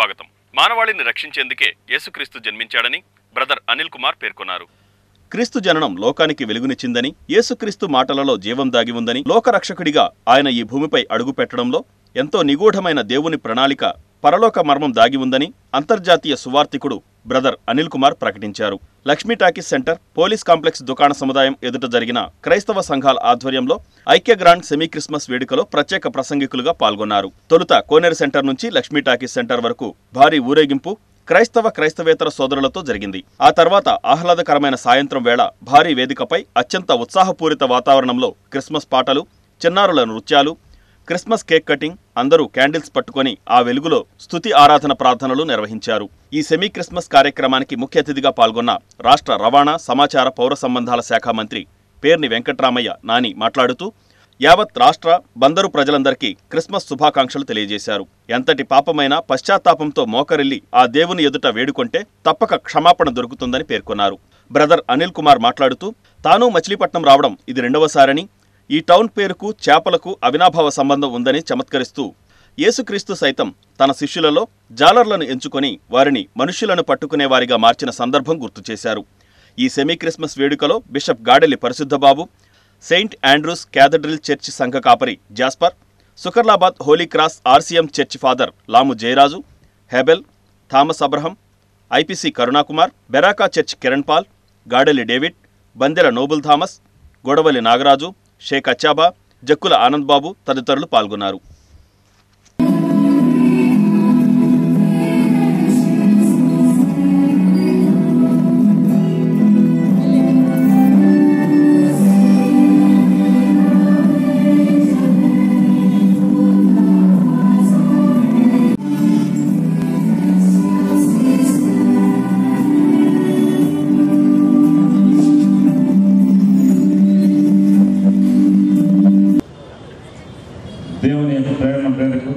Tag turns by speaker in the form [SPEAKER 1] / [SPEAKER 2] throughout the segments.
[SPEAKER 1] స్వాగతం మానవాళిని రక్షించేందుకే యేసుక్రీస్తు జన్మించాడని బ్రదర్ అనిల్ కుమార్ పేర్కొన్నారు
[SPEAKER 2] క్రీస్తు జననం లోకానికి వెలుగునిచ్చిందని యేసుక్రీస్తు మాటలలో జీవం దాగి ఉందని లోకరక్షకుడిగా ఆయన ఈ భూమిపై అడుగు పెట్టడంలో ఎంతో నిగూఢమైన దేవుని ప్రణాళిక పరలోక మర్మం దాగి ఉందని అంతర్జాతీయ సువార్తికుడు బ్రదర్ అనిల్ కుమార్ ప్రకటించారు Lakshmi talkies centre police complex దుకాణ సముదాయం ఎదుట జరిగిన క్రైస్తవ సంఘాల ఆధ్వర్యంలో ఐక్య గ్రాండ్ సెమీ క్రిస్మస్ వేడుకలో ప్రత్యేక ప్రసంగికులుగా పాల్గొన్నారు తొలుత కోనేరు సెంటర్ నుంచి లక్ష్మీ టాకీస్ సెంటర్ వరకు భారీ ఊరేగింపు క్రైస్తవ క్రైస్తవేతర సోదరులతో జరిగింది ఆ తర్వాత ఆహ్లాదకరమైన సాయంత్రం వేళ భారీ వేదికపై అత్యంత ఉత్సాహపూరిత వాతావరణంలో క్రిస్మస్ పాటలు చిన్నారుల నృత్యాలు క్రిస్మస్ కేక్ కటింగ్ అందరూ క్యాండిల్స్ పట్టుకొని ఆ వెలుగులో స్తుతి ఆరాధన ప్రార్థనలు నిర్వహించారు ఈ సెమీ క్రిస్మస్ కార్యక్రమానికి ముఖ్య అతిథిగా పాల్గొన్న రాష్ట్ర రవాణా సమాచార పౌర సంబంధాల శాఖ మంత్రి పేర్ని వెంకట్రామయ్య నాని మాట్లాడుతూ యావత్ రాష్ట్ర బందరు ప్రజలందరికీ క్రిస్మస్ శుభాకాంక్షలు తెలియజేశారు ఎంతటి పాపమైనా పశ్చాత్తాపంతో మోకరిల్లి ఆ దేవుని ఎదుట వేడుకొంటే తప్పక క్షమాపణ దొరుకుతుందని పేర్కొన్నారు బ్రదర్ అనిల్ కుమార్ మాట్లాడుతూ తాను మచిలీపట్నం రావడం ఇది రెండవసారని ఈ టౌన్ పేరుకు చేపలకు అవినాభావ సంబంధం ఉందని చమత్కరిస్తూ యేసుక్రీస్తు సైతం తన శిష్యులలో జాలర్లను ఎంచుకొని వారిని మనుష్యులను పట్టుకునేవారిగా మార్చిన సందర్భం గుర్తు చేశారు ఈ సెమీ క్రిస్మస్ వేడుకలో Bishop Gadelli Parishuddhababu Saint Andrews Cathedral Church సంఘ కాపరి Jasper Sukarlabad Holy Cross RCM Church Father Lamu Jayaraju Hebel Thomas Abraham IPC Karunakumar Beracah Church Kiran Paul Gadelli David Bandela Noble Thomas Godavali Nagaraju Shaik Acchaba Jakkula Anand Babu తదితరులు పాల్గొన్నారు
[SPEAKER 3] దేవుని యొక్క ప్రేరణ ప్రేరకు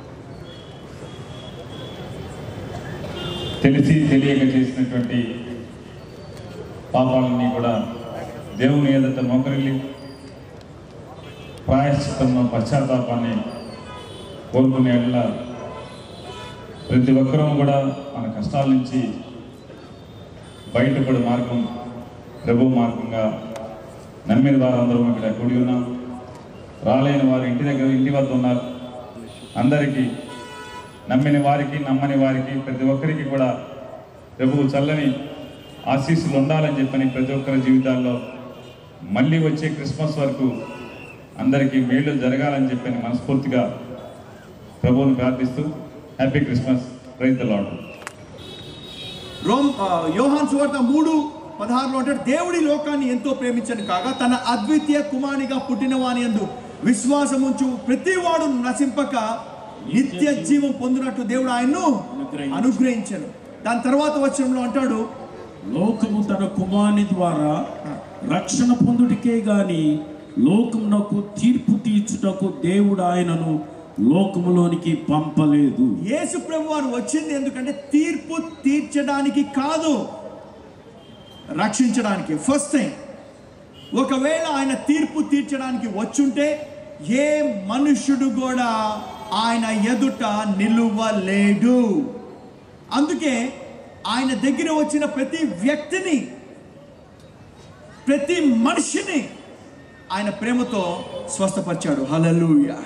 [SPEAKER 3] తెలిసి తెలియక చేసినటువంటి పాపాలన్నీ కూడా దేవుని ఎదుట మోకరిల్లి ప్రాయశ్చిత్తము పశ్చాత్తాపాన్ని కోరుకునే వల్ల ప్రతి ఒక్కరూ కూడా మన కష్టాల నుంచి బయటపడే మార్గం ప్రభు మార్గంగా నమ్మిన వారందరం ఇక్కడ కూడి ఉన్నాం రాలేని వారు ఇంటి దగ్గర ఇంటి వద్ద ఉన్నారు అందరికీ నమ్మిన వారికి నమ్మని వారికి ప్రతి ఒక్కరికి కూడా ప్రభువు చల్లని ఆశీస్సులు ఉండాలని చెప్పని ప్రతి ఒక్కరి జీవితాల్లో మళ్ళీ వచ్చే క్రిస్మస్ వరకు అందరికీ మేలు జరగాలని చెప్పని మనస్ఫూర్తిగా ప్రభువుని ప్రార్థిస్తూ happy Christmas praise the Lord
[SPEAKER 4] Rome ఆ, యోహాన్ సువార్త మూడు పదహారులో అంటాడు దేవుడి లోకాన్ని ఎంతో ప్రేమించను కాగా తన అద్వితీయ కుమారునిగా పుట్టిన వాని యందు విశ్వాసముంచు ప్రతివాడు నశింపక నిత్య జీవం పొందినట్టు దేవుడు ఆయన్ను అనుగ్రహించను దాని తర్వాత వచనంలో అంటాడు
[SPEAKER 5] లోకము తన కుమారుని ద్వారా రక్షణ పొందుటికే గాని లోకమునకు తీర్పు తీర్చుటకు దేవుడు ఆయనను లోకములోనికి పంపలేదు
[SPEAKER 4] యేసు ప్రభు వారు వచ్చింది ఎందుకంటే తీర్పు తీర్చడానికి కాదు రక్షించడానికి ఫస్ట్ థింగ్ ఒకవేళ ఆయన తీర్పు తీర్చడానికి వచ్చుంటే ఏ మనుష్యుడు కూడా ఆయన ఎదుట నిలువలేడు అందుకే ఆయన దగ్గర వచ్చిన ప్రతి వ్యక్తిని ప్రతి మనిషిని ఆయన ప్రేమతో స్వస్థపరిచాడు హల్లెలూయా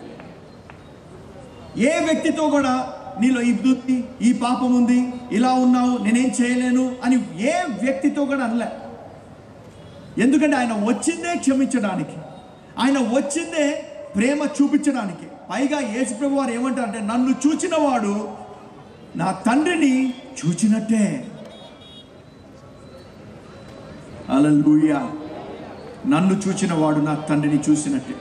[SPEAKER 4] ఏ వ్యక్తితో కూడా నీలో ఈ బుద్ధి ఈ పాపం ఉంది ఇలా ఉన్నావు నేనేం చేయలేను అని ఏ వ్యక్తితో కూడా అనలే ఎందుకంటే ఆయన వచ్చిందే క్షమించడానికి ఆయన వచ్చిందే ప్రేమ చూపించడానికి పైగా యేసుప్రభు వారు ఏమంటారంటే నన్ను చూచిన వాడు నా తండ్రిని చూచినట్టే అలలుయా నన్ను చూచిన వాడు నా తండ్రిని చూసినట్టే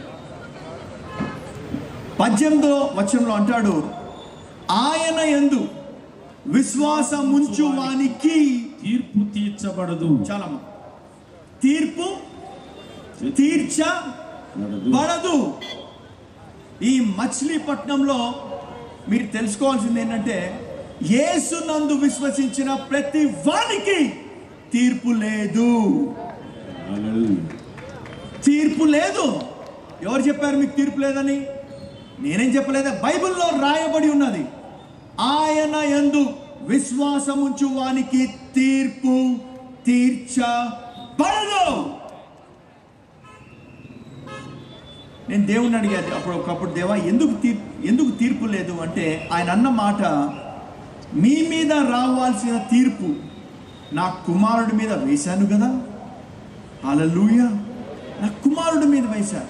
[SPEAKER 4] పద్దెనిమిదో వచనంలో అంటాడు ఆయన ఎందు విశ్వాసముంచు వానికి
[SPEAKER 5] తీర్పు తీర్చబడదు
[SPEAKER 4] చాలా తీర్పు తీర్చబడదు ఈ మచిలీపట్నంలో మీరు తెలుసుకోవాల్సింది ఏంటంటే యేసు నందు విశ్వసించిన ప్రతి వానికి తీర్పు లేదు తీర్పు లేదు ఎవరు చెప్పారు మీకు తీర్పు లేదని నేనేం చెప్పలేదా బైబిల్లో రాయబడి ఉన్నది ఆయన యందు విశ్వాసముంచు వానికి తీర్పు తీర్చబడదు నేను దేవుణ్ణి అడిగాను అప్పుడు ఒకప్పుడు దేవా ఎందుకు తీర్పు ఎందుకు తీర్పు లేదు అంటే ఆయన అన్న మాట మీ మీద రావాల్సిన తీర్పు నా కుమారుడి మీద వేశాను కదా అలలుయ నా కుమారుడి మీద వేశాను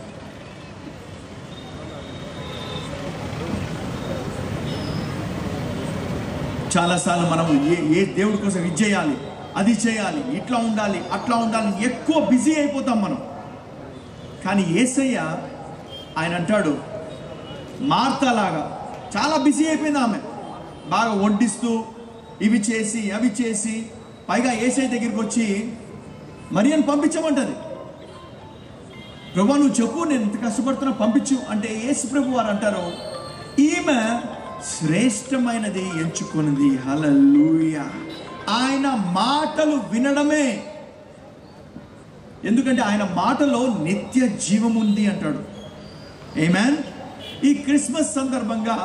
[SPEAKER 4] చాలాసార్లు మనం ఏ ఏ దేవుడి కోసం ఇది చేయాలి అది చేయాలి ఇట్లా ఉండాలి అట్లా ఉండాలి ఎక్కువ బిజీ అయిపోతాం మనం కానీ ఏసయ్య ఆయన అంటాడు మార్తలాగా చాలా బిజీ అయిపోయింది ఆమె బాగా వడ్డిస్తూ ఇవి చేసి అవి చేసి పైగా ఏసై దగ్గరికి వచ్చి మరియను పంపించమంటది ప్రభా నువ్వు చెప్పు నేను ఇంత కష్టపడుతున్నా పంపించు అంటే యేసు ప్రభు వారు అంటారు ఈమె శ్రేష్టమైనది ఎంచుకున్నది హలలుయ ఆయన మాటలు వినడమే ఎందుకంటే ఆయన మాటలో నిత్య జీవం ఉంది అంటాడు ఏమాన్ ఈ క్రిస్మస్ సందర్భంగా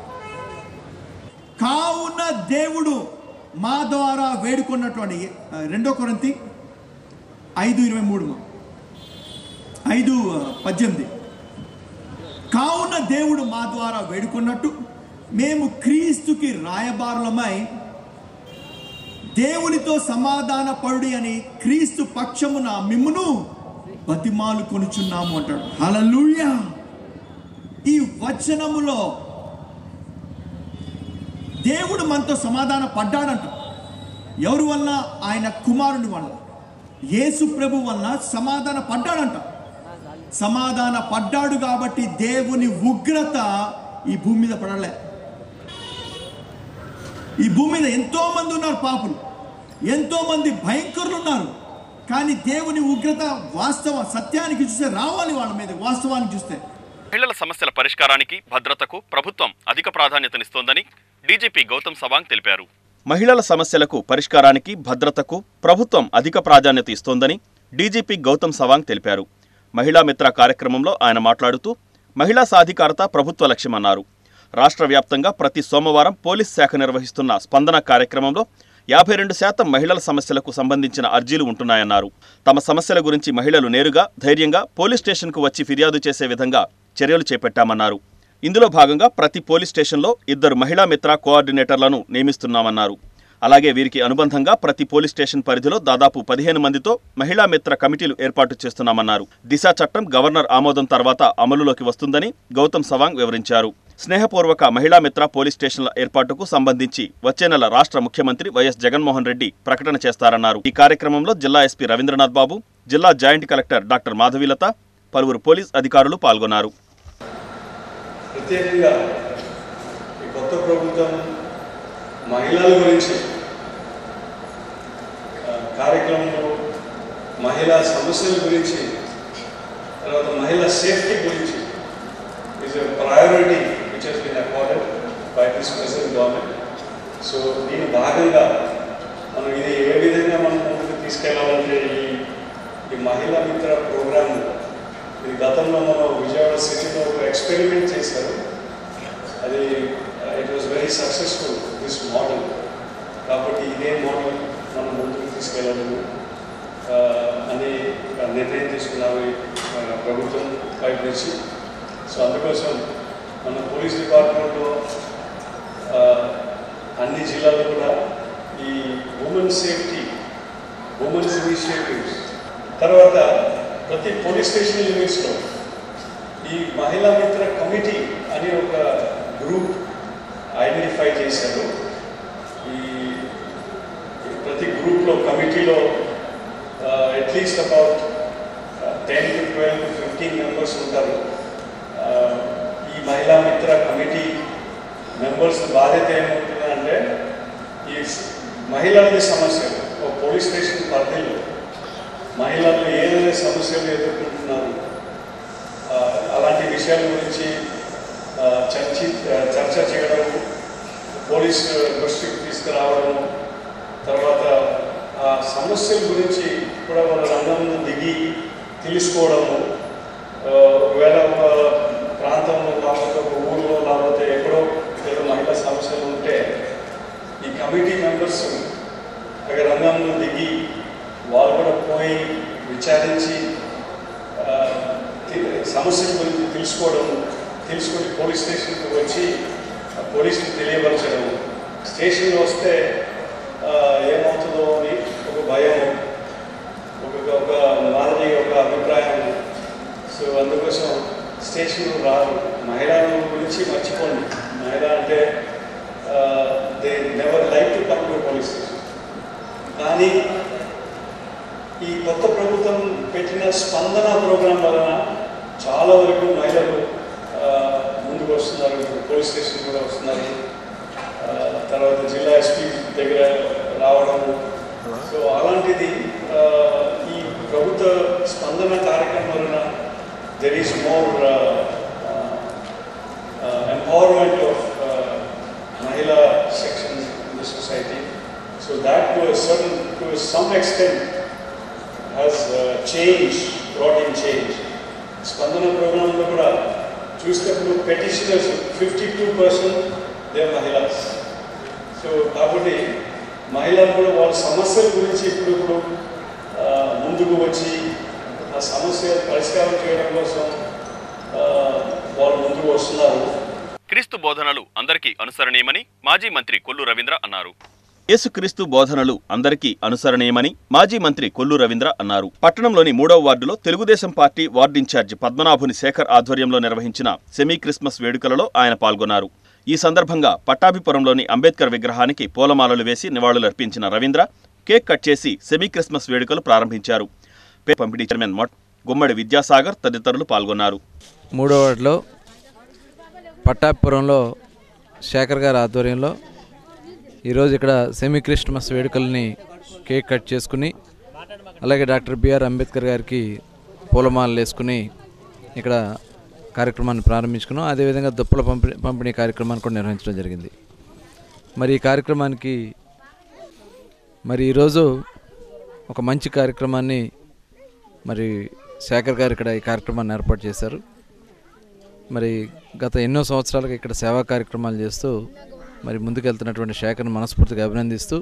[SPEAKER 4] కావున దేవుడు మా ద్వారా వేడుకున్నటువంటి ఆ, రెండో కొరంతి ఐదు ఇరవై మూడు ఐదు ఆ, పద్దెనిమిది కావున దేవుడు మా ద్వారా వేడుకున్నట్టు మేము క్రీస్తుకి రాయబారులమై దేవునితో సమాధాన పరుడి అని క్రీస్తు పక్షమున మిమ్మును బతిమాలు కొనుచున్నాము అంటాడు హలలుయా ఈ వచనములో దేవుడు మనతో సమాధాన పడ్డాడంట ఎవరి వల్ల ఆయన కుమారుని వల్ల యేసు ప్రభు వల్ల సమాధాన పడ్డాడంట సమాధాన పడ్డాడు కాబట్టి దేవుని ఉగ్రత ఈ భూమి మీద పడలే ఈ భూమి మీద ఎంతో మంది ఉన్నారు పాపులు ఎంతో మంది భయంకరులు ఉన్నారు కానీ దేవుని ఉగ్రత వాస్తవ సత్యానికి చూస్తే రావాలి వాళ్ళ మీద వాస్తవానికి చూస్తే
[SPEAKER 1] మహిళల సమస్యల పరిష్కారానికి భద్రతకు ప్రభుత్వం అధిక ప్రాధాన్యతనిస్తోందని డీజీపీ గౌతమ్ సవాంగ్ తెలిపారు
[SPEAKER 2] మహిళల సమస్యలకు పరిష్కారానికి భద్రతకు ప్రభుత్వం అధిక ప్రాధాన్యత ఇస్తోందని డీజీపీ గౌతమ్ సవాంగ్ తెలిపారు మహిళా మిత్ర కార్యక్రమంలో ఆయన మాట్లాడుతూ మహిళా సాధికారత ప్రభుత్వ లక్ష్యమన్నారు రాష్ట్ర వ్యాప్తంగా ప్రతి సోమవారం పోలీస్ శాఖ నిర్వహిస్తున్న స్పందన కార్యక్రమంలో యాభై రెండు శాతం మహిళల సమస్యలకు సంబంధించిన అర్జీలు ఉంటున్నాయన్నారు తమ సమస్యల గురించి మహిళలు నేరుగా ధైర్యంగా పోలీస్ స్టేషన్కు వచ్చి ఫిర్యాదు చేసే విధంగా చర్యలు చేపట్టామన్నారు ఇందులో భాగంగా ప్రతి పోలీస్ స్టేషన్లో ఇద్దరు మహిళా మిత్ర కోఆర్డినేటర్లను నియమిస్తున్నామన్నారు అలాగే వీరికి అనుబంధంగా ప్రతి పోలీస్ స్టేషన్ పరిధిలో దాదాపు పదిహేను మందితో మహిళా మిత్ర కమిటీలు ఏర్పాటు చేస్తున్నామన్నారు దిశ చట్టం గవర్నర్ ఆమోదం తర్వాత అమలులోకి వస్తుందని గౌతమ్ సవాంగ్ వివరించారు స్నేహపూర్వక మహిళా మిత్ర పోలీస్ స్టేషన్ల ఏర్పాటుకు సంబంధించి వచ్చే నెల రాష్ట్ర ముఖ్యమంత్రి వైఎస్ జగన్మోహన్ రెడ్డి ప్రకటన చేస్తారన్నారు ఈ కార్యక్రమంలో జిల్లా ఎస్పీ రవీంద్రనాథ్ బాబు జిల్లా జాయింట్ కలెక్టర్ డాక్టర్ మాధవీలత పలువురు పోలీస్ అధికారులు పాల్గొన్నారు
[SPEAKER 6] ప్రత్యేకంగా ఈ కొత్త ప్రభుత్వం మహిళల గురించి ఆ, కార్యక్రమంలో మహిళా సమస్యల గురించి తర్వాత మహిళా సేఫ్టీ గురించి is a priority which has been accorded by this present government so దీని భాగంగా మనం ఇది ఏ విధంగా మనం ముందుకు తీసుకెళ్లాలంటే ఈ ఈ మహిళా మిత్ర ప్రోగ్రామ్ ఇది గతంలో మనం విజయవాడ సిటీలో ఒక ఎక్స్పెరిమెంట్ చేశారు అది it was very successful this model కాబట్టి ఇదే మోడల్ మనం ముందుకు తీసుకెళ్ళాలని ఆ, అని ఒక నిర్ణయం తీసుకున్నారు ఈ, ఆ, ప్రభుత్వం వైపు నుంచి సో అందుకోసం మన పోలీస్ డిపార్ట్మెంట్లో ఆ, అన్ని జిల్లాల్లో కూడా ఈ ఉమెన్ సేఫ్టీ ఉమెన్స్ ఇనిషియేటివ్స్ తర్వాత ప్రతి పోలీస్ స్టేషన్ లిమిట్స్లో ఈ మహిళా మిత్ర కమిటీ అని ఒక గ్రూప్ ఐడెంటిఫై చేశారు ఈ ఈ ప్రతి గ్రూప్లో కమిటీలో at least about ten to twelve to fifteen members ఉంటారు ఆ, ఈ మహిళా మిత్ర కమిటీ మెంబర్స్ బాధ్యత ఏమవుతుందంటే ఈ స- మహిళలది సమస్యలు ఒక పోలీస్ స్టేషన్ పరిధిలో మహిళలు ఏదైనా సమస్యలు ఎదుర్కొంటున్నారు ఆ, అలాంటి విషయాల గురించి ఆ, చర్చి ఆ, చర్చ చేయడం పోలీస్ దృష్టికి తీసుకురావడం తర్వాత ఆ సమస్యల గురించి కూడా వాళ్ళ రంగంలో దిగి తెలుసుకోవడము ఆ, ఒకవేళ ఒక ప్రాంతంలో లేకపోతే ఒక ఊళ్ళో లేకపోతే ఎక్కడో ఏదో మహిళా సమస్యలు ఉంటే ఈ కమిటీ మెంబర్స్ అక్కడ రంగంలో దిగి వాళ్ళు కూడా పోయి విచారించి ఆ, తి- సమస్యల గురించి తెలుసుకోవడం తెలుసుకొని పోలీస్ స్టేషన్కి వచ్చి ఆ పోలీసులకు తెలియపరచడం స్టేషన్లో వస్తే ఆ, ఏమవుతుందో అని ఒక భయం ఒక ఒక మాదిరి ఒక అభిప్రాయం సో అందుకోసం స్టేషన్ రారు మహిళల గురించి మర్చిపోండి మహిళ అంటే they never like to come to police station కానీ ఈ కొత్త ప్రభుత్వం పెట్టిన స్పందన ప్రోగ్రాం వలన చాలా వరకు మహిళలు ఆ, ముందుకు వస్తున్నారు ఇప్పుడు పోలీస్ స్టేషన్ కూడా వస్తున్నారు ఆ, తర్వాత జిల్లా ఎస్పీ దగ్గర రావడము సో అలాంటిది ఆ, ఈ ప్రభుత్వ స్పందన కార్యక్రమం వలన there is more empowerment of మహిళా section in the society so that to certain to some extent has uh, changed, brought in change. స్పందన ప్రోగ్రాంలో కూడా చూసినప్పుడు పెటిషనర్స్ ఫిఫ్టీ టూ పర్సెంట్ దే మహిళాస్ సో కాబట్టి మహిళలు కూడా వాళ్ళ సమస్యల గురించి ఇప్పుడు ఇప్పుడు ఆ, ముందుకు వచ్చి ఆ సమస్య పరిష్కారం చేయడం కోసం ఆ, వాళ్ళు ముందుకు వస్తున్నారు
[SPEAKER 1] క్రీస్తు బోధనలు అందరికీ అనుసరణీయమని మాజీ మంత్రి కొల్లు రవీంద్ర అన్నారు
[SPEAKER 2] యేసుక్రీస్తు బోధనలు అందరికీ అనుసరణీయమని మాజీ మంత్రి కొల్లు రవీంద్ర అన్నారు పట్టణంలోని మూడవ వార్డులో Telugu Desam party ward incharge Padmanabhuni Sekhar ఆధ్వర్యంలో నిర్వహించిన సెమీ క్రిస్మస్ వేడుకలలో ఆయన పాల్గొన్నారు ఈ సందర్భంగా పట్టాభిపురంలోని అంబేద్కర్ విగ్రహానికి పూలమాలలు వేసి నివాళులర్పించిన రవీంద్ర కేక్ కట్ చేసి సెమీ క్రిస్మస్ వేడుకలు ప్రారంభించారు పే పంపిణీ చైర్మన్ మొట్ గుమ్మడి విద్యాసాగర్ తదితరులు పాల్గొన్నారు
[SPEAKER 7] మూడో వార్డులో పట్టాపురంలో శేఖర్ గారి ఆధ్వర్యంలో ఈరోజు ఇక్కడ సెమీ క్రిస్మస్ వేడుకల్ని కేక్ కట్ చేసుకుని అలాగే డాక్టర్ బిఆర్ అంబేద్కర్ గారికి పూలమాలలు వేసుకుని ఇక్కడ కార్యక్రమాన్ని ప్రారంభించుకున్నాం అదేవిధంగా దుప్పల పంపిణీ పంపిణీ కార్యక్రమాన్ని కూడా నిర్వహించడం జరిగింది మరి ఈ కార్యక్రమానికి మరి ఈరోజు ఒక మంచి కార్యక్రమాన్ని మరి శేఖర్ గారు ఇక్కడ ఈ కార్యక్రమాన్ని ఏర్పాటు చేశారు మరి గత ఎన్నో సంవత్సరాలుగా ఇక్కడ సేవా కార్యక్రమాలు చేస్తూ మరి ముందుకెళ్తున్నటువంటి శేఖర్ని మనస్ఫూర్తిగా అభినందిస్తూ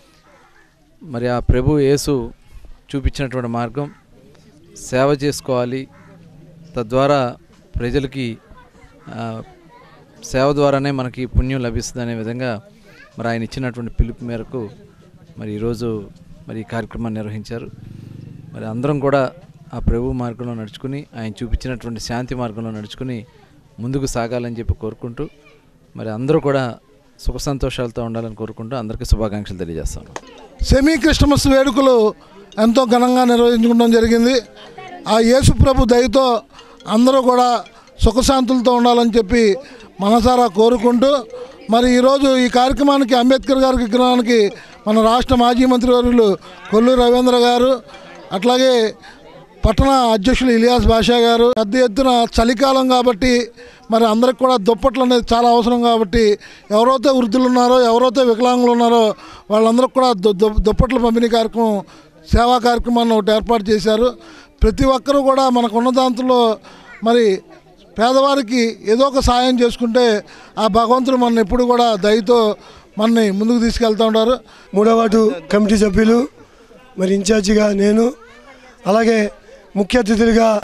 [SPEAKER 7] మరి ఆ ప్రభు యేసు చూపించినటువంటి మార్గం సేవ చేసుకోవాలి తద్వారా ప్రజలకి ఆ, సేవ ద్వారానే మనకి పుణ్యం లభిస్తుంది అనే విధంగా మరి ఆయన ఇచ్చినటువంటి పిలుపు మేరకు మరి ఈరోజు మరి ఈ కార్యక్రమాన్ని నిర్వహించారు మరి అందరం కూడా ఆ ప్రభు మార్గంలో నడుచుకుని ఆయన చూపించినటువంటి శాంతి మార్గంలో నడుచుకుని ముందుకు సాగాలని చెప్పి కోరుకుంటూ మరి అందరూ కూడా సుఖ సంతోషాలతో ఉండాలని కోరుకుంటూ అందరికీ శుభాకాంక్షలు తెలియజేస్తాను
[SPEAKER 8] సెమీ క్రిస్టమస్ వేడుకలు ఎంతో ఘనంగా నిర్వహించుకోవడం జరిగింది ఆ యేసు ప్రభు దయతో అందరూ కూడా సుఖశాంతులతో ఉండాలని చెప్పి మనసారా కోరుకుంటూ మరి ఈరోజు ఈ కార్యక్రమానికి అంబేద్కర్ గారి విగ్రహానికి మన రాష్ట్ర మాజీ మంత్రివర్యులు కొల్లు రవీంద్ర గారు అట్లాగే పట్టణ అధ్యక్షులు ఇలియాస్ బాషా గారు పెద్ద ఎత్తున చలికాలం కాబట్టి మరి అందరికి కూడా దుప్పట్లు అనేది చాలా అవసరం కాబట్టి ఎవరైతే వృద్ధులు ఉన్నారో ఎవరైతే వికలాంగులు ఉన్నారో వాళ్ళందరికీ కూడా దు- దు- దుప్పట్ల పంపిణీ కార్యక్రమం సేవా కార్యక్రమాన్ని ఒకటి ఏర్పాటు చేశారు ప్రతి ఒక్కరూ కూడా మనకు ఉన్న దాంట్లో మరి పేదవారికి ఏదో ఒక సాయం చేసుకుంటే ఆ భగవంతుడు మన ఎప్పుడు కూడా దయతో మనని ముందుకు తీసుకెళ్తూ ఉంటారు
[SPEAKER 9] మూడో వార్డు కమిటీ సభ్యులు మరి ఇన్ఛార్జిగా నేను అలాగే ముఖ్య అతిథులుగా